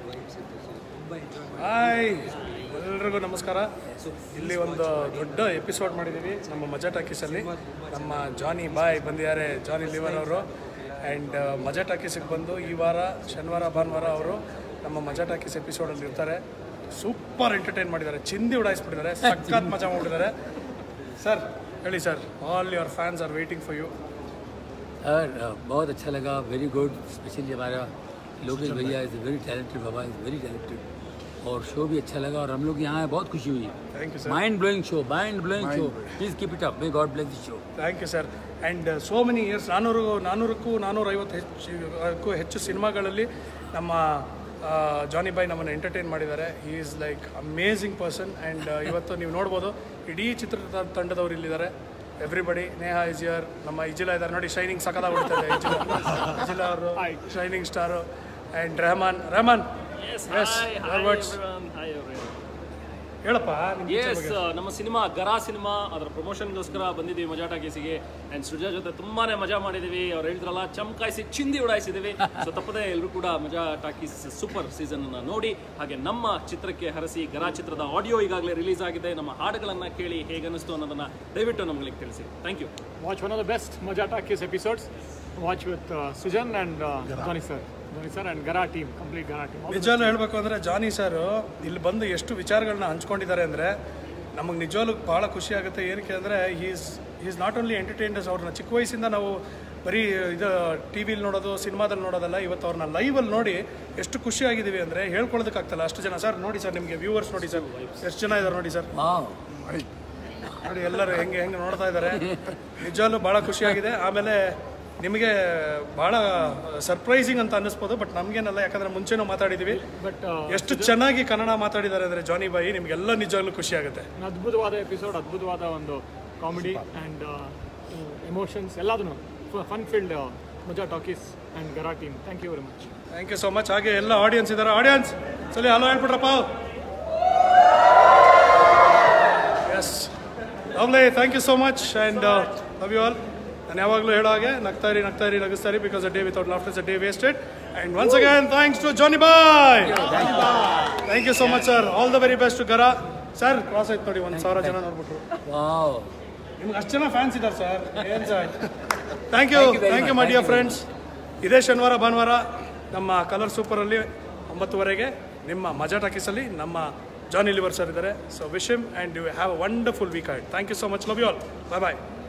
Hi ಎಲ್ರಿಗೂ ನಮಸ್ಕಾರ ಇಲ್ಲಿ ಒಂದು ದೊಡ್ಡ ಎಪಿಸೋಡ್ ಮಾಡಿದ್ದೀವಿ ನಮ್ಮ ಮಜಾ ಟಾಕೀಸಲ್ಲಿ ನಮ್ಮ ಜಾನಿ ಬಾಯ್ ಬಂದಿದ್ದಾರೆ ಜಾನಿ ಲಿವರ್ ಅವರು ಆ್ಯಂಡ್ ಮಜಾ ಟಾಕೀಸಿಗೆ ಬಂದು ಈ ವಾರ ಶನಿವಾರ ಭಾನುವಾರ ಅವರು ನಮ್ಮ ಮಜಾ ಟಾಕೀಸ್ ಎಪಿಸೋಡಲ್ಲಿ ಇರ್ತಾರೆ ಸೂಪರ್ ಎಂಟರ್ಟೈನ್ ಮಾಡಿದ್ದಾರೆ ಚಿಂದಿ ಉಡಾಯಿಸ್ಬಿಟ್ಟಿದ್ದಾರೆ ಸಖತ್ ಮಜಾ ಮಾಡಿದ್ದಾರೆ ಸರ್ ಹೇಳಿ sir all your fans are waiting for you और अ, बहुत अच्छा लगा वेरी गुड स्पेशली हमारा लोकेश भैया इज़ वेरी टैलेंटेड बाबा इज़ वेरी टैलेंटेड और शो भी अच्छा लगा और हम लोग यहाँ आए बहुत खुशी हुई thank you sir mind blowing show mind blowing show please keep it up may God bless the show thank you sir and so many years ನಾನ್ನೂರು ನಾನ್ನೂರಕ್ಕೂ ನಾನ್ನೂರೈವತ್ತು ಹೆಚ್ಚು ಹೆಚ್ಚು ಸಿನಿಮಾಗಳಲ್ಲಿ ನಮ್ಮ ಆ, ಜಾನಿ ಬಾಯ್ ನಮ್ಮನ್ನು ಎಂಟರ್ಟೈನ್ ಮಾಡಿದ್ದಾರೆ he is like amazing person and ಇವತ್ತು ನೀವು ನೋಡ್ಬೋದು ಇಡೀ ಚಿತ್ರದ ತಂಡದವರು ಇಲ್ಲಿದ್ದಾರೆ ಎವ್ರಿಬಡಿ ನೇಹಾ ಇಜಿಯರ್ ನಮ್ಮ ಇಜಿಲಾ ಇದ್ದಾರೆ ನೋಡಿ ಶೈನಿಂಗ್ ಸಕದ ಹೊಡಿತಾರೆ ಇಜಿಲಾ ಇಜಿಲಾ ಅವರು shining star and Rahman Rahman Yes, Yes, hi, your hi words. everyone, hi everyone. ಹೇಳಪ್ಪ ನಿಮ್ಮ picture ಎಸ್ ಬಗ್ಗೆ. ನಮ್ಮ ಸಿನಿಮಾ ಗರಾ ಸಿನಿಮಾ ಅದರ ಪ್ರಮೋಷನ್ಗೋಸ್ಕರ ಬಂದಿದ್ದೀವಿ ಮಜಾ ಟಾಕೀಸಿಗೆ ಆ್ಯಂಡ್ ಸೃಜಾ ಜೊತೆ ತುಂಬಾನೇ ಮಜಾ ಮಾಡಿದ್ದೀವಿ ಅವ್ರು ಹೇಳಿದ್ರಲ್ಲ ಚಮಕಾಯಿಸಿ ಚಿಂದಿ ಉಡಾಯಿಸಿದ್ದೀವಿ ಸೊ ತಪ್ಪದೆ ಎಲ್ಲರೂ ಕೂಡ ಮಜಾ ಟಾಕೀಸ್ ಸೂಪರ್ ಸೀಸನ್ ಅನ್ನ ನೋಡಿ ಹಾಗೆ ನಮ್ಮ ಚಿತ್ರಕ್ಕೆ ಹರಸಿ ಗರಾ ಚಿತ್ರದ ಆಡಿಯೋ ಈಗಾಗಲೇ ರಿಲೀಸ್ ಆಗಿದೆ ನಮ್ಮ ಹಾಡುಗಳನ್ನ ಕೇಳಿ ಹೇಗನ್ನಿಸ್ತು ಅನ್ನೋದನ್ನ ದಯವಿಟ್ಟು ನಮಗೆ ತಿಳಿಸಿ thank you watch one of the best Majatakis episodes. Watch with uh, Sujan and uh, Dhoni sir. Dhoni sir and Gara team, complete Gara team. All the ನಿಜವಾಗ್ಲೂ ಹೇಳಬೇಕು ಅಂದರೆ ಜಾನಿ ಸರ್ ಇಲ್ಲಿ ಬಂದು ಎಷ್ಟು ವಿಚಾರಗಳನ್ನ ಹಂಚ್ಕೊಂಡಿದ್ದಾರೆ ಅಂದರೆ ನಮಗೆ ನಿಜವಾಗ್ಲೂ ಭಾಳ ಖುಷಿ ಆಗುತ್ತೆ ಏನಕ್ಕೆ ಅಂದರೆ is is not only entertainers ಅವ್ರನ್ನ ಚಿಕ್ಕ ವಯಸ್ಸಿಂದ ನಾವು ಬರೀ ಇದು ಟಿ ವಿಲಿ ನೋಡೋದು ಸಿನಿಮಾದಲ್ಲಿ ನೋಡೋದಲ್ಲ ಇವತ್ತು ಅವ್ರನ್ನ ಲೈವಲ್ಲಿ ನೋಡಿ ಎಷ್ಟು ಖುಷಿಯಾಗಿದ್ದೀವಿ ಅಂದರೆ ಹೇಳ್ಕೊಳ್ಳೋದಕ್ಕಾಗ್ತಲ್ಲ ಅಷ್ಟು ಜನ ಸರ್ ನೋಡಿ ಸರ್ ನಿಮಗೆ ವ್ಯೂವರ್ಸ್ ನೋಡಿ ಸರ್ ಎಷ್ಟು ಜನ ಇದ್ದಾರೆ ನೋಡಿ ಸರ್ वाह ನೋಡಿ ಎಲ್ಲರೂ ಹೆಂಗೆ ಹೆಂಗೆ ನೋಡ್ತಾ ಇದ್ದಾರೆ ನಿಜವಾಗ್ಲೂ ಭಾಳ ಖುಷಿಯಾಗಿದೆ ಆಮೇಲೆ ನಿಮಗೆ ಭಾಳ ಸರ್ಪ್ರೈಸಿಂಗ್ ಅಂತ ಅನ್ನಿಸ್ಬೋದು ಬಟ್ ನಮಗೇನಲ್ಲ ಯಾಕಂದರೆ ಮುಂಚೆನೂ ಮಾತಾಡಿದ್ದೀವಿ But uh, ಎಷ್ಟು ಚೆನ್ನಾಗಿ ಕನ್ನಡ ಮಾತಾಡಿದ್ದಾರೆ ಅಂದರೆ ಜಾನಿ ಬಾಯಿ ನಿಮಗೆಲ್ಲ ನಿಜವಾಗ್ಲೂ ಖುಷಿ ಆಗುತ್ತೆ ಒಂದು ಅದ್ಭುತವಾದ ಎಪಿಸೋಡ್ ಅದ್ಭುತವಾದ ಒಂದು ಕಾಮಿಡಿ ಆ್ಯಂಡ್ ಎಮೋಷನ್ಸ್ ಎಲ್ಲದನ್ನು fun filled Majaa Talkies and Gara team thank you very much thank you so much ಹಾಗೆ ಎಲ್ಲ ಆಡಿಯನ್ಸ್ ಇದ್ದಾರೆ ಆಡಿಯನ್ಸ್ ಸರಿ ಹಲೋ ಹೇಳ್ಬಿಟ್ರಪ್ಪ yes lovely thank you so much and love you all ನಾನು ಯಾವಾಗಲೂ ಹೇಳೋ ಹಾಗೆ ನಗ್ತಾರಿ ನಗ್ತಾರಿ ನಗಿಸ್ತಾರಿ because a day without laughter a day wasted and once again thanks to Johnny ಬಾಯ್ thank you so much sir all the very best to Gara sir cross ಆಯ್ತು ನೋಡಿ ಒಂದು ಸಾವಿರ ಜನ ನೋಡ್ಬಿಟ್ರು वाह ನಿಮ್ಗೆ ಅಷ್ಟು ಜನ ಫ್ಯಾನ್ಸ್ ಇದ್ದಾರೆ ಸರ್ ಏನು sir thank you Thank you very thank you much. My dear Thank you very friends ಇದೇ ಶನಿವಾರ ಭಾನುವಾರ ನಮ್ಮ ಕಲರ್ ಸೂಪರಲ್ಲಿ ಒಂಬತ್ತುವರೆಗೆ ನಿಮ್ಮ ಮಜಾ ಟಾಕೀಸಲ್ಲಿ ನಮ್ಮ ಜಾನಿ ಲಿವರ್ ಸರ್ ಇದ್ದಾರೆ so wish him and you have a wonderful weekend thank you so much love you all bye bye